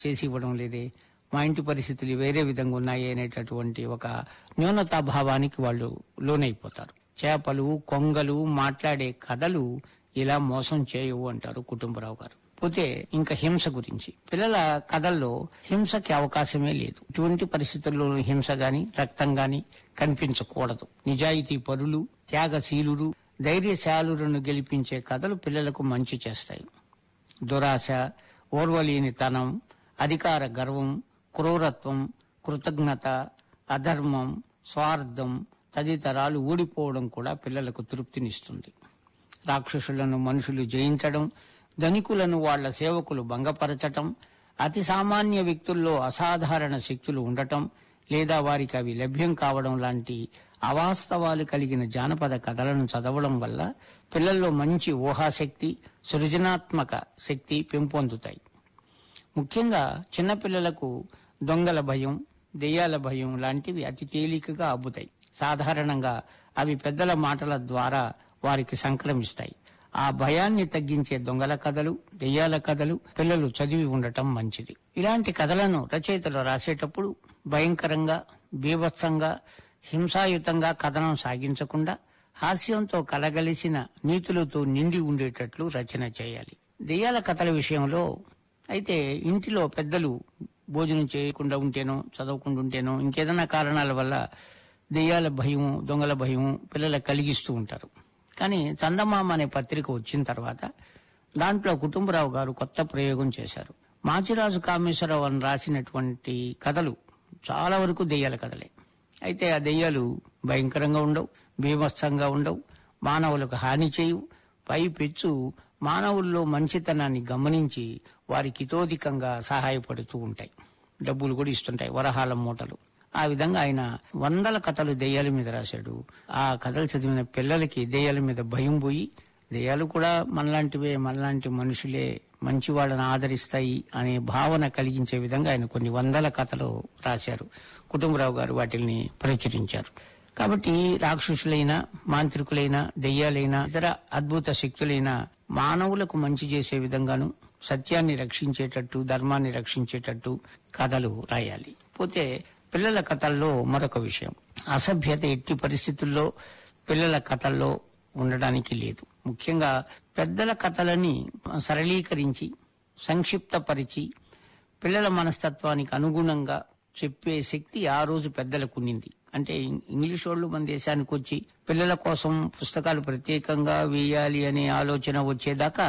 చేసి ఇవ్వడం లేదే మా ఇంటి పరిస్థితులు వేరే విధంగా ఉన్నాయి అనేటటువంటి ఒక న్యూనతాభావానికి వాళ్ళు లోనైపోతారు చేపలు కొంగలు మాట్లాడే కథలు ఇలా మోసం చేయవు అంటారు కుటుంబరావు గారు పోతే ఇంకా హింస గురించి పిల్లల కథల్లో హింసకి అవకాశమే లేదు ఇటువంటి పరిస్థితుల్లో హింస గాని రక్తం గాని కనిపించకూడదు నిజాయితీ పరులు త్యాగశీలురు ధైర్యశాలులను గెలిపించే కథలు పిల్లలకు మంచి చేస్తాయి దురాశ ఓర్వలేనితనం అధికార గర్వం క్రూరత్వం కృతజ్ఞత అధర్మం స్వార్థం తదితరాలు ఊడిపోవడం కూడా పిల్లలకు తృప్తినిస్తుంది రాక్షసులను మనుషులు జయించడం ధనికులను వాళ్ళ సేవకులు భంగపరచటం అతి సామాన్య వ్యక్తుల్లో అసాధారణ శక్తులు ఉండటం లేదా వారికి అవి లభ్యం కావడం లాంటి అవాస్తవాలు కలిగిన జానపద కథలను చదవడం వల్ల పిల్లల్లో మంచి ఊహాశక్తి సృజనాత్మక శక్తి పెంపొందుతాయి ముఖ్యంగా చిన్నపిల్లలకు దొంగల భయం దెయ్యాల భయం లాంటివి అతి తేలికగా అబ్బుతాయి సాధారణంగా అవి పెద్దల మాటల ద్వారా వారికి సంక్రమిస్తాయి ఆ భయాన్ని తగ్గించే దొంగల కథలు దెయ్యాల కథలు పిల్లలు చదివి ఉండటం మంచిది ఇలాంటి కథలను రచయితలు రాసేటప్పుడు భయంకరంగా బీభత్సంగా హింసాయుతంగా కథనం సాగించకుండా హాస్యంతో కలగలిసిన నీతులతో నిండి ఉండేటట్లు రచన చేయాలి దెయ్యాల కథల విషయంలో అయితే ఇంటిలో పెద్దలు భోజనం చేయకుండా ఉంటేనో చదవకుండా ఉంటేనో ఇంకేదైనా కారణాల వల్ల దెయ్యాల భయం దొంగల భయం పిల్లలకు కలిగిస్తూ ఉంటారు కానీ చందమామ అనే పత్రిక వచ్చిన తర్వాత దాంట్లో కుటుంబరావు గారు కొత్త ప్రయోగం చేశారు మాచిరాజు కామేశ్వరరావు అని రాసినటువంటి కథలు చాలా వరకు దెయ్యాల కథలే అయితే ఆ దెయ్యాలు భయంకరంగా ఉండవు బీభత్సంగా ఉండవు మానవులకు హాని చేయవు పై పెచ్చు మానవుల్లో మంచితనాన్ని గమనించి వారికి ఇతోధికంగా సహాయపడుతూ ఉంటాయి డబ్బులు కూడా ఇస్తుంటాయి వరహాల మూటలు ఆ విధంగా ఆయన వందల కథలు దెయ్యాల మీద రాశాడు ఆ కథలు చదివిన పిల్లలకి దెయ్యాల మీద భయం పోయి దెయ్యాలు కూడా మనలాంటివే మనలాంటి మనుషులే మంచి వాళ్ళని ఆదరిస్తాయి అనే భావన కలిగించే విధంగా ఆయన కొన్ని వందల కథలు రాశారు కుటుంబరావు గారు వాటిని ప్రచురించారు కాబట్టి రాక్షసులైన మాంత్రికులైన దెయ్యాలైన ఇతర అద్భుత శక్తులైన మానవులకు మంచి చేసే విధంగాను సత్యాన్ని రక్షించేటట్టు ధర్మాన్ని రక్షించేటట్టు కథలు రాయాలి పోతే పిల్లల కథల్లో మరొక విషయం అసభ్యత ఎట్టి పరిస్థితుల్లో పిల్లల కథల్లో ఉండడానికి లేదు ముఖ్యంగా పెద్దల కథలని సరళీకరించి సంక్షిప్తపరిచి పిల్లల మనస్తత్వానికి అనుగుణంగా చెప్పే శక్తి ఆ రోజు పెద్దలకు ఉండింది అంటే ఇం- ఇంగ్లీష్ వాళ్ళు మన దేశానికి వచ్చి పిల్లల కోసం పుస్తకాలు ప్రత్యేకంగా వేయాలి అనే ఆలోచన వచ్చేదాకా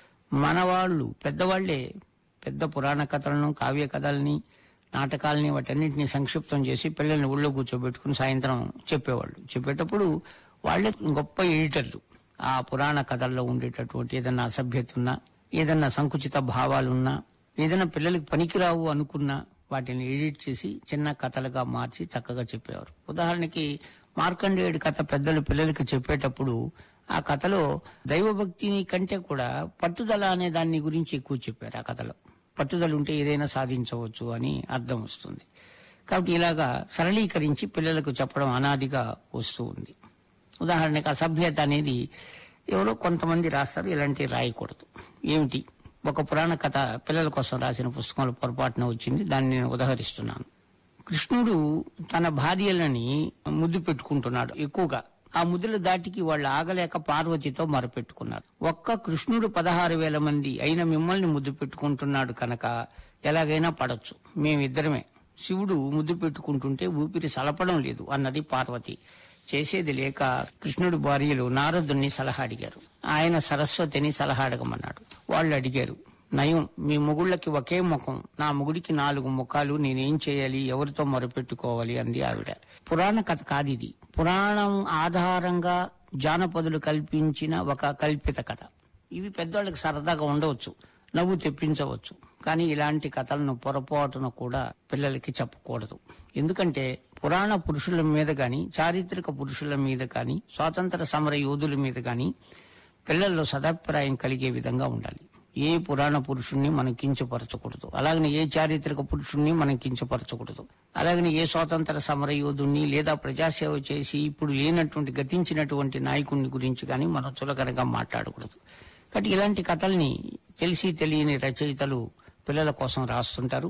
మన వాళ్ళు పెద్దవాళ్లే పెద్ద పురాణ కథలను కావ్య కథల్ని నాటకాలని వాటన్నిటిని సంక్షిప్తం చేసి పిల్లల్ని ఊళ్ళో కూర్చోబెట్టుకుని సాయంత్రం చెప్పేవాళ్ళు చెప్పేటప్పుడు వాళ్ళే గొప్ప ఎడిటర్లు ఆ పురాణ కథల్లో ఉండేటటువంటి ఏదన్నా అసభ్యత ఉన్నా ఏదన్నా సంకుచిత భావాలున్నా ఏదైనా పిల్లలకి పనికిరావు అనుకున్నా వాటిని ఎడిట్ చేసి చిన్న కథలుగా మార్చి చక్కగా చెప్పేవారు ఉదాహరణకి మార్కండేయుడి కథ పెద్దలు పిల్లలకి చెప్పేటప్పుడు ఆ కథలో దైవభక్తిని కంటే కూడా పట్టుదల అనే దాన్ని గురించి ఎక్కువ చెప్పారు ఆ కథలో పట్టుదల ఉంటే ఏదైనా సాధించవచ్చు అని అర్థం వస్తుంది కాబట్టి ఇలాగా సరళీకరించి పిల్లలకు చెప్పడం అనాదిగా వస్తూ ఉంది ఉదాహరణకి అసభ్యత అనేది ఎవరో కొంతమంది రాస్తారు ఇలాంటివి రాయకూడదు ఏమిటి ఒక పురాణ కథ పిల్లల కోసం రాసిన పుస్తకంలో పొరపాటున వచ్చింది దాన్ని నేను ఉదహరిస్తున్నాను కృష్ణుడు తన భార్యలని ముద్దు పెట్టుకుంటున్నాడు ఎక్కువగా ఆ ముద్దుల దాటికి వాళ్ళు ఆగలేక పార్వతితో మొరపెట్టుకున్నారు ఒక్క కృష్ణుడు పదహారు వేల మంది అయిన మిమ్మల్ని ముద్దు పెట్టుకుంటున్నాడు కనుక ఎలాగైనా పడొచ్చు మేమిద్దరమే శివుడు ముద్దు పెట్టుకుంటుంటే ఊపిరి సలపడం లేదు అన్నది పార్వతి చేసేది లేక కృష్ణుడి భార్యలు నారదుని సలహా అడిగారు ఆయన సరస్వతిని సలహా అడగమన్నాడు వాళ్ళు అడిగారు నయం మీ మొగుళ్ళకి ఒకే ముఖం నా మొగుడికి నాలుగు ముఖాలు నేనేం చేయాలి ఎవరితో మొరపెట్టుకోవాలి అంది ఆవిడ పురాణ కథ కాదు ఇది పురాణం ఆధారంగా జానపదులు కల్పించిన ఒక కల్పిత కథ ఇవి పెద్దవాళ్ళకి సరదాగా ఉండవచ్చు నవ్వు తెప్పించవచ్చు కానీ ఇలాంటి కథలను పొరపాటున కూడా పిల్లలకి చెప్పకూడదు ఎందుకంటే పురాణ పురుషుల మీద గాని చారిత్రక పురుషుల మీద గాని స్వాతంత్ర సమర యోధుల మీద గాని పిల్లల్లో సదాభిప్రాయం కలిగే విధంగా ఉండాలి ఏ పురాణ పురుషుణ్ణి మనం కించపరచకూడదు అలాగని ఏ చారిత్రక పురుషుణ్ణి మనం కించపరచకూడదు అలాగని ఏ స్వాతంత్ర సమర యోధుణ్ణి లేదా ప్రజాసేవ చేసి ఇప్పుడు లేనటువంటి గతించినటువంటి నాయకుడిని గురించి కానీ మనం చులకనగా మాట్లాడకూడదు కాబట్టి ఇలాంటి కథల్ని తెలిసి తెలియని రచయితలు పిల్లల కోసం రాస్తుంటారు